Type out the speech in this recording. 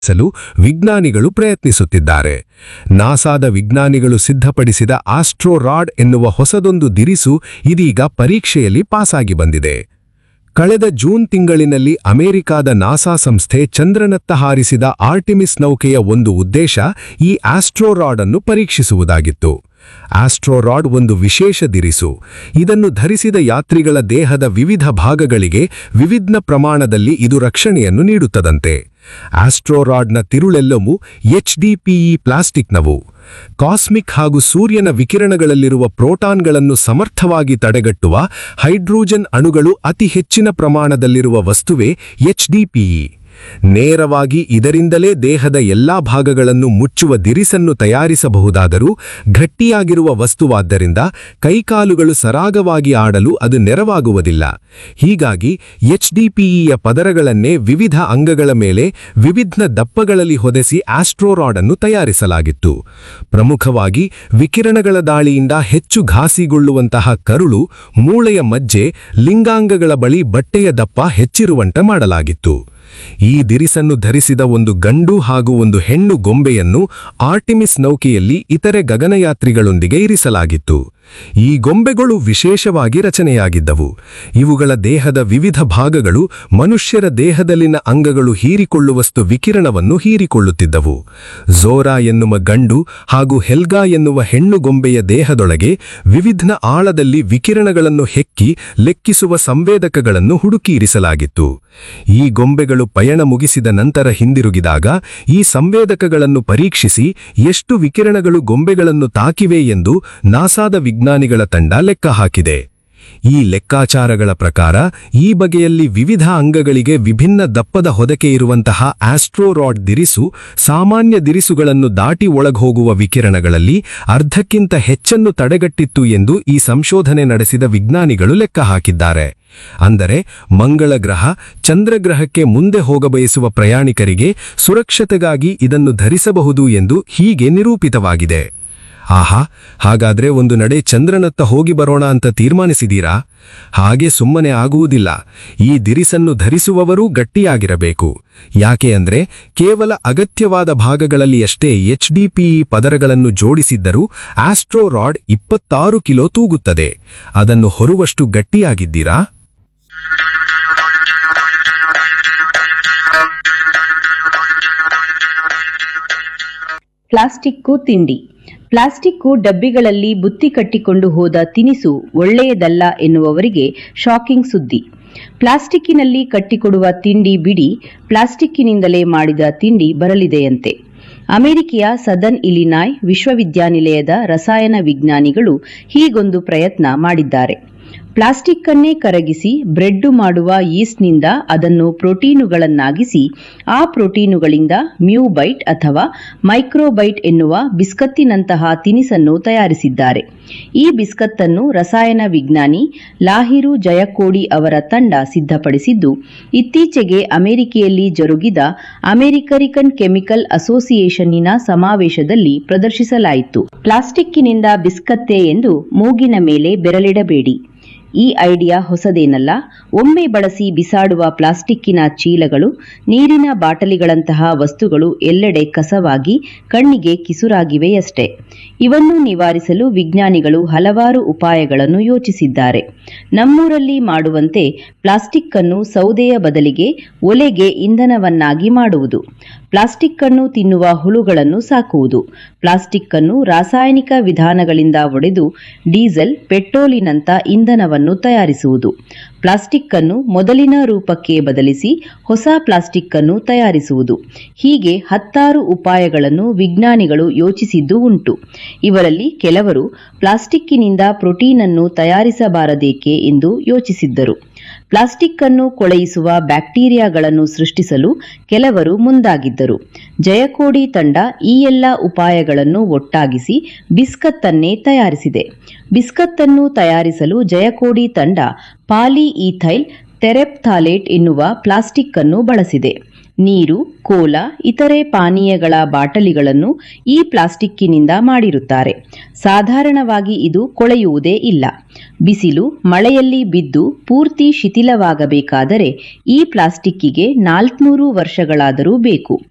ಸಲು ವಿಜ್ಞಾನಿಗಳು ಪ್ರಯತ್ನಿಸುತ್ತಿದ್ದಾರೆ ನಾಸಾದ ವಿಜ್ಞಾನಿಗಳು ಸಿದ್ಧಪಡಿಸಿದ ಆಸ್ಟ್ರೋರಾಡ್ ಎನ್ನುವ ಹೊಸದೊಂದು ದಿರಿಸು ಇದೀಗ ಪರೀಕ್ಷೆಯಲ್ಲಿ ಪಾಸಾಗಿ ಬಂದಿದೆ ಕಳೆದ ಜೂನ್ ತಿಂಗಳಿನಲ್ಲಿ ಅಮೆರಿಕಾದ ನಾಸಾ ಸಂಸ್ಥೆ ಚಂದ್ರನತ್ತ ಹಾರಿಸಿದ ಆರ್ಟಿಮಿಸ್ ನೌಕೆಯ ಒಂದು ಉದ್ದೇಶ ಈ ಆಸ್ಟ್ರೋರಾಡ್ ಅನ್ನು ಪರೀಕ್ಷಿಸುವುದಾಗಿತ್ತು ಆಸ್ಟ್ರೋರಾಡ್ ಒಂದು ವಿಶೇಷ ದಿರಿಸು ಇದನ್ನು ಧರಿಸಿದ ಯಾತ್ರಿಗಳ ದೇಹದ ವಿವಿಧ ಭಾಗಗಳಿಗೆ ವಿವಿಧ ಪ್ರಮಾಣದಲ್ಲಿ ಇದು ರಕ್ಷಣೆಯನ್ನು ನೀಡುತ್ತದಂತೆ ಆಸ್ಟ್ರೋರಾಡ್ನ ತಿರುಳೆಲ್ಲವೂ ಎಚ್ಡಿಪಿಇ ಪ್ಲಾಸ್ಟಿಕ್ನವು ಕಾಸ್ಮಿಕ್ ಹಾಗೂ ಸೂರ್ಯನ ವಿಕಿರಣಗಳಲ್ಲಿರುವ ಪ್ರೋಟಾನ್ಗಳನ್ನು ಸಮರ್ಥವಾಗಿ ತಡೆಗಟ್ಟುವ ಹೈಡ್ರೋಜನ್ ಅಣುಗಳು ಅತಿ ಹೆಚ್ಚಿನ ಪ್ರಮಾಣದಲ್ಲಿರುವ ವಸ್ತುವೇ ಎಚ್ಡಿಪಿಇ ನೇರವಾಗಿ ಇದರಿಂದಲೇ ದೇಹದ ಎಲ್ಲಾ ಭಾಗಗಳನ್ನು ಮುಚ್ಚುವ ದಿರಿಸನ್ನು ತಯಾರಿಸಬಹುದಾದರೂ ಗಟ್ಟಿಯಾಗಿರುವ ವಸ್ತುವಾದ್ದರಿಂದ ಕೈಕಾಲುಗಳು ಸರಾಗವಾಗಿ ಆಡಲು ಅದು ನೆರವಾಗುವುದಿಲ್ಲ ಹೀಗಾಗಿ ಎಚ್ಡಿಪಿಇಯ ಪದರಗಳನ್ನೇ ವಿವಿಧ ಅಂಗಗಳ ಮೇಲೆ ವಿವಿಧ ದಪ್ಪಗಳಲ್ಲಿ ಹೊದೆಸಿ ಆಸ್ಟ್ರೋರಾಡ್ ಅನ್ನು ತಯಾರಿಸಲಾಗಿತ್ತು ಪ್ರಮುಖವಾಗಿ ವಿಕಿರಣಗಳ ದಾಳಿಯಿಂದ ಹೆಚ್ಚು ಘಾಸಿಗೊಳ್ಳುವಂತಹ ಕರುಳು ಮೂಳೆಯ ಮಜ್ಜೆ ಲಿಂಗಾಂಗಗಳ ಬಳಿ ಬಟ್ಟೆಯ ದಪ್ಪ ಹೆಚ್ಚಿರುವಂತೆ ಮಾಡಲಾಗಿತ್ತು ಈ ದಿರಿಸನ್ನು ಧರಿಸಿದ ಒಂದು ಗಂಡು ಹಾಗೂ ಒಂದು ಹೆಣ್ಣು ಗೊಂಬೆಯನ್ನು ಆರ್ಟಿಮಿಸ್ ನೌಕೆಯಲ್ಲಿ ಇತರೆ ಗಗನಯಾತ್ರಿಗಳೊಂದಿಗೆ ಇರಿಸಲಾಗಿತ್ತು ಈ ಗೊಂಬೆಗಳು ವಿಶೇಷವಾಗಿ ರಚನೆಯಾಗಿದ್ದವು ಇವುಗಳ ದೇಹದ ವಿವಿಧ ಭಾಗಗಳು ಮನುಷ್ಯರ ದೇಹದಲ್ಲಿನ ಅಂಗಗಳು ಹೀರಿಕೊಳ್ಳುವಷ್ಟು ವಿಕಿರಣವನ್ನು ಹೀರಿಕೊಳ್ಳುತ್ತಿದ್ದವು ಝೋರಾ ಎನ್ನುವ ಗಂಡು ಹಾಗೂ ಹೆಲ್ಗಾ ಎನ್ನುವ ಹೆಣ್ಣು ಗೊಂಬೆಯ ದೇಹದೊಳಗೆ ವಿವಿಧ ಆಳದಲ್ಲಿ ವಿಕಿರಣಗಳನ್ನು ಹೆಕ್ಕಿ ಲೆಕ್ಕಿಸುವ ಸಂವೇದಕಗಳನ್ನು ಹುಡುಕಿ ಇರಿಸಲಾಗಿತ್ತು ಈ ಗೊಂಬೆಗಳು ಪಯಣ ಮುಗಿಸಿದ ನಂತರ ಹಿಂದಿರುಗಿದಾಗ ಈ ಸಂವೇದಕಗಳನ್ನು ಪರೀಕ್ಷಿಸಿ ಎಷ್ಟು ವಿಕಿರಣಗಳು ಗೊಂಬೆಗಳನ್ನು ತಾಕಿವೆ ಎಂದು ನಾಸಾದ ವಿಜ್ಞಾನಿಗಳ ತಂಡ ಲೆಕ್ಕ ಹಾಕಿದೆ ಈ ಲೆಕ್ಕಾಚಾರಗಳ ಪ್ರಕಾರ ಈ ಬಗೆಯಲ್ಲಿ ವಿವಿಧ ಅಂಗಗಳಿಗೆ ವಿಭಿನ್ನ ದಪ್ಪದ ಹೊದಕೆ ಇರುವಂತಹ ಆಸ್ಟ್ರೋರಾಡ್ ದಿರಿಸು ಸಾಮಾನ್ಯ ದಿರಿಸುಗಳನ್ನು ದಾಟಿ ಒಳಗೋಗುವ ವಿಕಿರಣಗಳಲ್ಲಿ ಅರ್ಧಕ್ಕಿಂತ ಹೆಚ್ಚನ್ನು ತಡೆಗಟ್ಟಿತ್ತು ಎಂದು ಈ ಸಂಶೋಧನೆ ನಡೆಸಿದ ವಿಜ್ಞಾನಿಗಳು ಲೆಕ್ಕ ಹಾಕಿದ್ದಾರೆ ಅಂದರೆ ಮಂಗಳ ಗ್ರಹ ಚಂದ್ರಗ್ರಹಕ್ಕೆ ಮುಂದೆ ಹೋಗಬಯಸುವ ಪ್ರಯಾಣಿಕರಿಗೆ ಸುರಕ್ಷತೆಗಾಗಿ ಇದನ್ನು ಧರಿಸಬಹುದು ಎಂದು ಹೀಗೆ ನಿರೂಪಿತವಾಗಿದೆ ಆಹಾ ಹಾಗಾದ್ರೆ ಒಂದು ನಡೆ ಚಂದ್ರನತ್ತ ಹೋಗಿ ಬರೋಣ ಅಂತ ತೀರ್ಮಾನಿಸಿದೀರಾ ಹಾಗೆ ಸುಮ್ಮನೆ ಆಗುವುದಿಲ್ಲ ಈ ದಿರಿಸನ್ನು ಧರಿಸುವವರೂ ಗಟ್ಟಿಯಾಗಿರಬೇಕು ಯಾಕೆ ಅಂದ್ರೆ ಕೇವಲ ಅಗತ್ಯವಾದ ಭಾಗಗಳಲ್ಲಿ ಅಷ್ಟೇ ಎಚ್ಡಿಪಿಇ ಪದರಗಳನ್ನು ಜೋಡಿಸಿದ್ದರೂ ಆಸ್ಟ್ರೋರಾಡ್ ಇಪ್ಪತ್ತಾರು ಕಿಲೋ ತೂಗುತ್ತದೆ ಅದನ್ನು ಹೊರುವಷ್ಟು ಗಟ್ಟಿಯಾಗಿದ್ದೀರಾ ಪ್ಲಾಸ್ಟಿಕ್ಕು ತಿಂಡಿ ಪ್ಲಾಸ್ಟಿಕ್ಕು ಡಬ್ಬಿಗಳಲ್ಲಿ ಬುತ್ತಿ ಕಟ್ಟಿಕೊಂಡು ಹೋದ ತಿನಿಸು ಒಳ್ಳೆಯದಲ್ಲ ಎನ್ನುವವರಿಗೆ ಶಾಕಿಂಗ್ ಸುದ್ದಿ ಪ್ಲಾಸ್ಟಿಕ್ಕಿನಲ್ಲಿ ಕಟ್ಟಿಕೊಡುವ ತಿಂಡಿ ಬಿಡಿ ಪ್ಲಾಸ್ಟಿಕ್ಕಿನಿಂದಲೇ ಮಾಡಿದ ತಿಂಡಿ ಬರಲಿದೆಯಂತೆ ಅಮೆರಿಕೆಯ ಸದರ್ನ್ ಇಲಿನಾಯ್ ವಿಶ್ವವಿದ್ಯಾನಿಲಯದ ರಸಾಯನ ವಿಜ್ಞಾನಿಗಳು ಹೀಗೊಂದು ಪ್ರಯತ್ನ ಮಾಡಿದ್ದಾರೆ ಪ್ಲಾಸ್ಟಿಕ್ ಅನ್ನೇ ಕರಗಿಸಿ ಬ್ರೆಡ್ ಮಾಡುವ ಯೀಸ್ಟ್ನಿಂದ ಅದನ್ನು ಪ್ರೋಟೀನುಗಳನ್ನಾಗಿಸಿ ಆ ಪ್ರೋಟೀನುಗಳಿಂದ ಮ್ಯೂಬೈಟ್ ಅಥವಾ ಮೈಕ್ರೋಬೈಟ್ ಎನ್ನುವ ಬಿಸ್ಕತ್ತಿನಂತಹ ತಿನಿಸನ್ನು ತಯಾರಿಸಿದ್ದಾರೆ ಈ ಬಿಸ್ಕತ್ತನ್ನು ರಸಾಯನ ವಿಜ್ಞಾನಿ ಲಾಹಿರು ಜಯಕೋಡಿ ಅವರ ತಂಡ ಸಿದ್ಧಪಡಿಸಿದ್ದು ಇತ್ತೀಚೆಗೆ ಅಮೆರಿಕೆಯಲ್ಲಿ ಜರುಗಿದ ಅಮೆರಿಕರಿಕನ್ ಕೆಮಿಕಲ್ ಅಸೋಸಿಯೇಷನ್ನಿನ ಸಮಾವೇಶದಲ್ಲಿ ಪ್ರದರ್ಶಿಸಲಾಯಿತು ಪ್ಲಾಸ್ಟಿಕ್ಕಿನಿಂದ ಬಿಸ್ಕತ್ತೇ ಎಂದು ಮೂಗಿನ ಮೇಲೆ ಬೆರಳಿಡಬೇಡಿ ಈ ಐಡಿಯಾ ಹೊಸದೇನಲ್ಲ ಒಮ್ಮೆ ಬಳಸಿ ಬಿಸಾಡುವ ಪ್ಲಾಸ್ಟಿಕ್ಕಿನ ಚೀಲಗಳು ನೀರಿನ ಬಾಟಲಿಗಳಂತಹ ವಸ್ತುಗಳು ಎಲ್ಲೆಡೆ ಕಸವಾಗಿ ಕಣ್ಣಿಗೆ ಕಿಸುರಾಗಿವೆಯಷ್ಟೇ ಇವನ್ನು ನಿವಾರಿಸಲು ವಿಜ್ಞಾನಿಗಳು ಹಲವಾರು ಉಪಾಯಗಳನ್ನು ಯೋಚಿಸಿದ್ದಾರೆ ನಮ್ಮೂರಲ್ಲಿ ಮಾಡುವಂತೆ ಪ್ಲಾಸ್ಟಿಕ್ ಅನ್ನು ಸೌದೆಯ ಬದಲಿಗೆ ಒಲೆಗೆ ಇಂಧನವನ್ನಾಗಿ ಮಾಡುವುದು ಪ್ಲಾಸ್ಟಿಕ್ ಅನ್ನು ತಿನ್ನುವ ಹುಳುಗಳನ್ನು ಸಾಕುವುದು ಪ್ಲಾಸ್ಟಿಕ್ ಅನ್ನು ರಾಸಾಯನಿಕ ವಿಧಾನಗಳಿಂದ ಒಡೆದು ಡೀಸೆಲ್ ಪೆಟ್ರೋಲಿನಂತ ಇಂಧನವನ್ನು ತಯಾರಿಸುವುದು ಪ್ಲಾಸ್ಟಿಕ್ ಅನ್ನು ಮೊದಲಿನ ರೂಪಕ್ಕೆ ಬದಲಿಸಿ ಹೊಸ ಪ್ಲಾಸ್ಟಿಕ್ ಅನ್ನು ತಯಾರಿಸುವುದು ಹೀಗೆ ಹತ್ತಾರು ಉಪಾಯಗಳನ್ನು ವಿಜ್ಞಾನಿಗಳು ಯೋಚಿಸಿದ್ದು ಉಂಟು ಇವರಲ್ಲಿ ಕೆಲವರು ಪ್ಲಾಸ್ಟಿಕ್ಕಿನಿಂದ ಪ್ರೋಟೀನ್ ಅನ್ನು ತಯಾರಿಸಬಾರದೇಕೆ ಎಂದು ಯೋಚಿಸಿದ್ದರು ಪ್ಲಾಸ್ಟಿಕ್ ಅನ್ನು ಕೊಳೆಯಿಸುವ ಬ್ಯಾಕ್ಟೀರಿಯಾಗಳನ್ನು ಸೃಷ್ಟಿಸಲು ಕೆಲವರು ಮುಂದಾಗಿದ್ದರು ಜಯಕೋಡಿ ತಂಡ ಈ ಎಲ್ಲ ಉಪಾಯಗಳನ್ನು ಒಟ್ಟಾಗಿಸಿ ಬಿಸ್ಕತ್ತನ್ನೇ ತಯಾರಿಸಿದೆ ಬಿಸ್ಕತ್ತನ್ನು ತಯಾರಿಸಲು ಜಯಕೋಡಿ ತಂಡ ಪಾಲಿ ಈಥೈಲ್ ತೆರೆಪ್ಥಾಲೇಟ್ ಎನ್ನುವ ಪ್ಲಾಸ್ಟಿಕ್ ಅನ್ನು ಬಳಸಿದೆ ನೀರು ಕೋಲಾ ಇತರೆ ಪಾನೀಯಗಳ ಬಾಟಲಿಗಳನ್ನು ಈ ಪ್ಲಾಸ್ಟಿಕ್ಕಿನಿಂದ ಮಾಡಿರುತ್ತಾರೆ ಸಾಧಾರಣವಾಗಿ ಇದು ಕೊಳೆಯುವುದೇ ಇಲ್ಲ ಬಿಸಿಲು ಮಳೆಯಲ್ಲಿ ಬಿದ್ದು ಪೂರ್ತಿ ಶಿಥಿಲವಾಗಬೇಕಾದರೆ ಈ ಪ್ಲಾಸ್ಟಿಕ್ಕಿಗೆ ನಾಲ್ಕುನೂರು ವರ್ಷಗಳಾದರೂ ಬೇಕು